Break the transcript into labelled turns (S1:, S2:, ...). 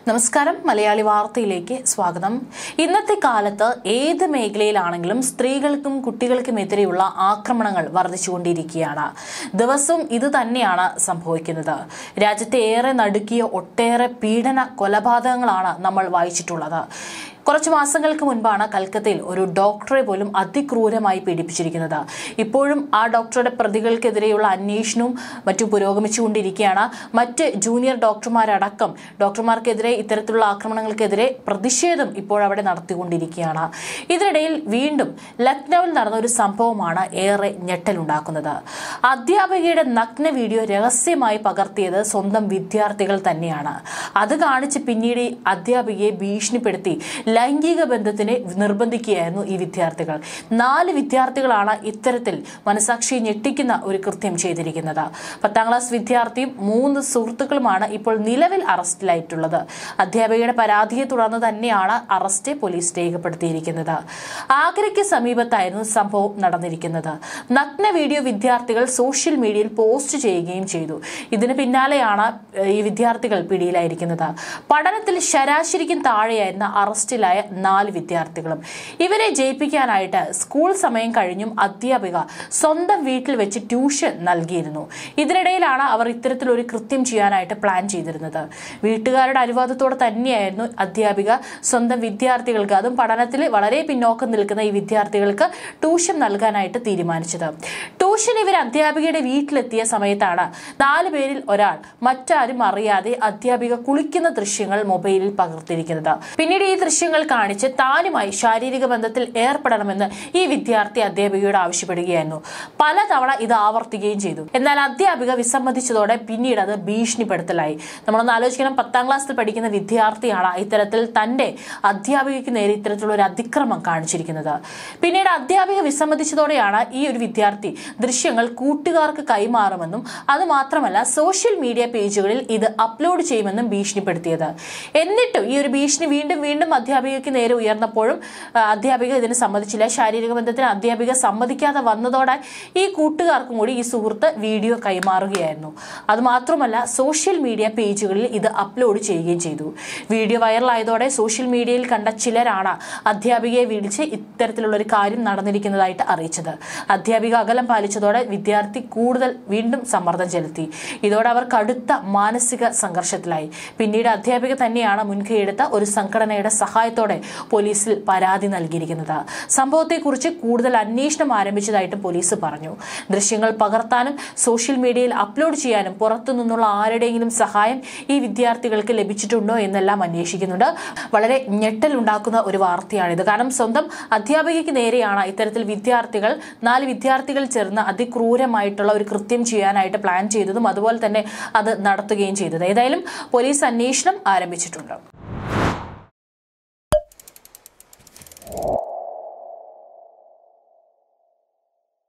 S1: നമസ്കാരം മലയാളി വാർത്തയിലേക്ക് സ്വാഗതം ഇന്നത്തെ കാലത്ത് ഏത് മേഖലയിലാണെങ്കിലും സ്ത്രീകൾക്കും കുട്ടികൾക്കുമെതിരെയുള്ള ആക്രമണങ്ങൾ വർദ്ധിച്ചുകൊണ്ടിരിക്കുകയാണ് ദിവസവും ഇത് തന്നെയാണ് സംഭവിക്കുന്നത് രാജ്യത്തെ ഏറെ നടുക്കിയ ഒട്ടേറെ പീഡന കൊലപാതകങ്ങളാണ് നമ്മൾ വായിച്ചിട്ടുള്ളത് കുറച്ച് മാസങ്ങൾക്ക് മുൻപാണ് കൽക്കത്തയിൽ ഒരു ഡോക്ടറെ പോലും അതിക്രൂരമായി പീഡിപ്പിച്ചിരിക്കുന്നത് ഇപ്പോഴും ആ ഡോക്ടറുടെ പ്രതികൾക്കെതിരെയുള്ള അന്വേഷണവും മറ്റും പുരോഗമിച്ചുകൊണ്ടിരിക്കുകയാണ് മറ്റ് ജൂനിയർ ഡോക്ടർമാരടക്കം ഡോക്ടർമാർക്കെതിരെ ഇത്തരത്തിലുള്ള ആക്രമണങ്ങൾക്കെതിരെ പ്രതിഷേധം ഇപ്പോൾ അവിടെ നടത്തിക്കൊണ്ടിരിക്കുകയാണ് ഇതിനിടയിൽ വീണ്ടും ലക്നൌവിൽ നടന്ന ഒരു സംഭവമാണ് ഏറെ ഞെട്ടലുണ്ടാക്കുന്നത് അധ്യാപികയുടെ നഗ്ന വീഡിയോ രഹസ്യമായി പകർത്തിയത് സ്വന്തം വിദ്യാർത്ഥികൾ തന്നെയാണ് അത് കാണിച്ച് പിന്നീട് ഈ അധ്യാപികയെ ഭീഷണിപ്പെടുത്തി ലൈംഗിക ബന്ധത്തിന് നിർബന്ധിക്കുകയായിരുന്നു ഈ വിദ്യാർത്ഥികൾ നാല് വിദ്യാർത്ഥികളാണ് ഇത്തരത്തിൽ മനസാക്ഷിയെ ഞെട്ടിക്കുന്ന ഒരു കൃത്യം ചെയ്തിരിക്കുന്നത് പത്താം ക്ലാസ് വിദ്യാർത്ഥിയും മൂന്ന് സുഹൃത്തുക്കളുമാണ് ഇപ്പോൾ നിലവിൽ അറസ്റ്റിലായിട്ടുള്ളത് അധ്യാപികയുടെ പരാതിയെ തുടർന്ന് തന്നെയാണ് അറസ്റ്റ് പോലീസ് രേഖപ്പെടുത്തിയിരിക്കുന്നത് ആഗ്രയ്ക്ക് സമീപത്തായിരുന്നു സംഭവം നടന്നിരിക്കുന്നത് നഗ്ന വീഡിയോ വിദ്യാർത്ഥികൾ സോഷ്യൽ മീഡിയയിൽ പോസ്റ്റ് ചെയ്യുകയും ചെയ്തു ഇതിന് പിന്നാലെയാണ് ഏഹ്, ഈ വിദ്യാർത്ഥികൾ പിടിയിലായിരിക്കുന്നത് പഠനത്തിൽ ശരാശരിക്കും താഴെയായിരുന്ന അറസ്റ്റിലായ നാല് വിദ്യാർത്ഥികളും ഇവരെ ജയിപ്പിക്കാനായിട്ട് സ്കൂൾ സമയം കഴിഞ്ഞും അധ്യാപിക സ്വന്തം വീട്ടിൽ വെച്ച് ട്യൂഷൻ നൽകിയിരുന്നു ഇതിനിടയിലാണ് അവർ ഇത്തരത്തിലൊരു കൃത്യം ചെയ്യാനായിട്ട് പ്ലാൻ ചെയ്തിരുന്നത് വീട്ടുകാരുടെ അനുവാദത്തോടെ തന്നെയായിരുന്നു അധ്യാപിക സ്വന്തം വിദ്യാർത്ഥികൾക്ക് അതും പഠനത്തിൽ വളരെ പിന്നോക്കം നിൽക്കുന്ന ഈ വിദ്യാർത്ഥികൾക്ക് ട്യൂഷൻ നൽകാനായിട്ട് തീരുമാനിച്ചത് ട്യൂഷൻ ഇവർ അധ്യാപികയുടെ വീട്ടിലെത്തിയ സമയത്താണ് നാല് പേരിൽ ഒരാൾ മറ്റാരും അറിയാതെ അധ്യാപിക കുളിക്കുന്ന ദൃശ്യങ്ങൾ മൊബൈലിൽ പകർത്തിയിരിക്കുന്നത് പിന്നീട് ഈ ദൃശ്യങ്ങൾ കാണിച്ച് താനുമായി ശാരീരിക ബന്ധത്തിൽ ഏർപ്പെടണമെന്ന് ഈ വിദ്യാർത്ഥി അധ്യാപികയോട് ആവശ്യപ്പെടുകയായിരുന്നു പലതവണ ഇത് ആവർത്തിക്കുകയും ചെയ്തു എന്നാൽ അധ്യാപിക വിസമ്മതിച്ചതോടെ പിന്നീട് അത് ഭീഷണിപ്പെടുത്തലായി നമ്മളൊന്ന് ആലോചിക്കണം പത്താം ക്ലാസ്സിൽ പഠിക്കുന്ന വിദ്യാർത്ഥിയാണ് ഇത്തരത്തിൽ തന്റെ അധ്യാപികയ്ക്ക് നേരെ ഇത്തരത്തിലുള്ള ഒരു അതിക്രമം കാണിച്ചിരിക്കുന്നത് പിന്നീട് അധ്യാപിക വിസമ്മതിച്ചതോടെയാണ് ഈ ഒരു വിദ്യാർത്ഥി ദൃശ്യങ്ങൾ കൂട്ടുകാർക്ക് കൈമാറുമെന്നും അത് മാത്രമല്ല സോഷ്യൽ മീഡിയ പേജുകളിൽ ഇത് അപ്ലോഡ് ചെയ്യുമെന്നും ഭീഷണിപ്പെടുത്തിയത് എന്നിട്ടും ഈ ഒരു ഭീഷണി വീണ്ടും വീണ്ടും അധ്യാപികയ്ക്ക് നേരെ ഉയർന്നപ്പോഴും ആ, അധ്യാപിക ഇതിന് സമ്മതിച്ചില്ല ശാരീരിക ബന്ധത്തിന് അധ്യാപിക സമ്മതിക്കാതെ വന്നതോടെ ഈ കൂട്ടുകാർക്കും കൂടി ഈ സുഹൃത്ത് വീഡിയോ കൈമാറുകയായിരുന്നു അത് മാത്രമല്ല സോഷ്യൽ മീഡിയ പേജുകളിൽ ഇത് അപ്ലോഡ് ചെയ്യുകയും ചെയ്തു വീഡിയോ വൈറലായതോടെ സോഷ്യൽ മീഡിയയിൽ കണ്ട ചിലരാണ് അധ്യാപികയെ വിളിച്ച് ഇത്തരത്തിലുള്ള ഒരു കാര്യം നടന്നിരിക്കുന്നതായിട്ട് അറിയിച്ചത് അധ്യാപിക അകലം പാലിച്ചതോടെ വിദ്യാർത്ഥി കൂടുതൽ വീണ്ടും സമ്മർദ്ദം ചെലുത്തി ഇതോടെ അവർ കടുത്ത മാനസിക സംഘർഷത്തിലായി പിന്നീട് അധ്യാപിക തന്നെയാണ് മുൻകൈയെടുത്ത ഒരു സംഘടനയുടെ സഹായത്തോടെ പോലീസിൽ പരാതി നൽകിയിരിക്കുന്നത് സംഭവത്തെക്കുറിച്ച് കൂടുതൽ അന്വേഷണം ആരംഭിച്ചതായിട്ട് പോലീസ് പറഞ്ഞു ദൃശ്യങ്ങൾ പകർത്താനും സോഷ്യൽ മീഡിയയിൽ അപ്ലോഡ് ചെയ്യാനും പുറത്തു നിന്നുള്ള ആരുടെയെങ്കിലും സഹായം ഈ വിദ്യാർത്ഥികൾക്ക് ലഭിച്ചിട്ടുണ്ടോ എന്നെല്ലാം അന്വേഷിക്കുന്നുണ്ട് വളരെ ഞെട്ടലുണ്ടാക്കുന്ന ഒരു വാർത്തയാണിത് കാരണം സ്വന്തം അധ്യാപികയ്ക്ക് നേരെയാണ് ഇത്തരത്തിൽ വിദ്യാർത്ഥികൾ നാല് വിദ്യാർത്ഥികൾ ചേർന്ന് അതിക്രൂരമായിട്ടുള്ള ഒരു കൃത്യം ചെയ്യാനായിട്ട് പ്ലാൻ ചെയ്തതും അതുപോലെ തന്നെ അത് നടത്തുകയും ചെയ്തത് ഏതായാലും പോലീസ് അന്വേഷണം ആരംഭിച്ചിട്ടുണ്ട്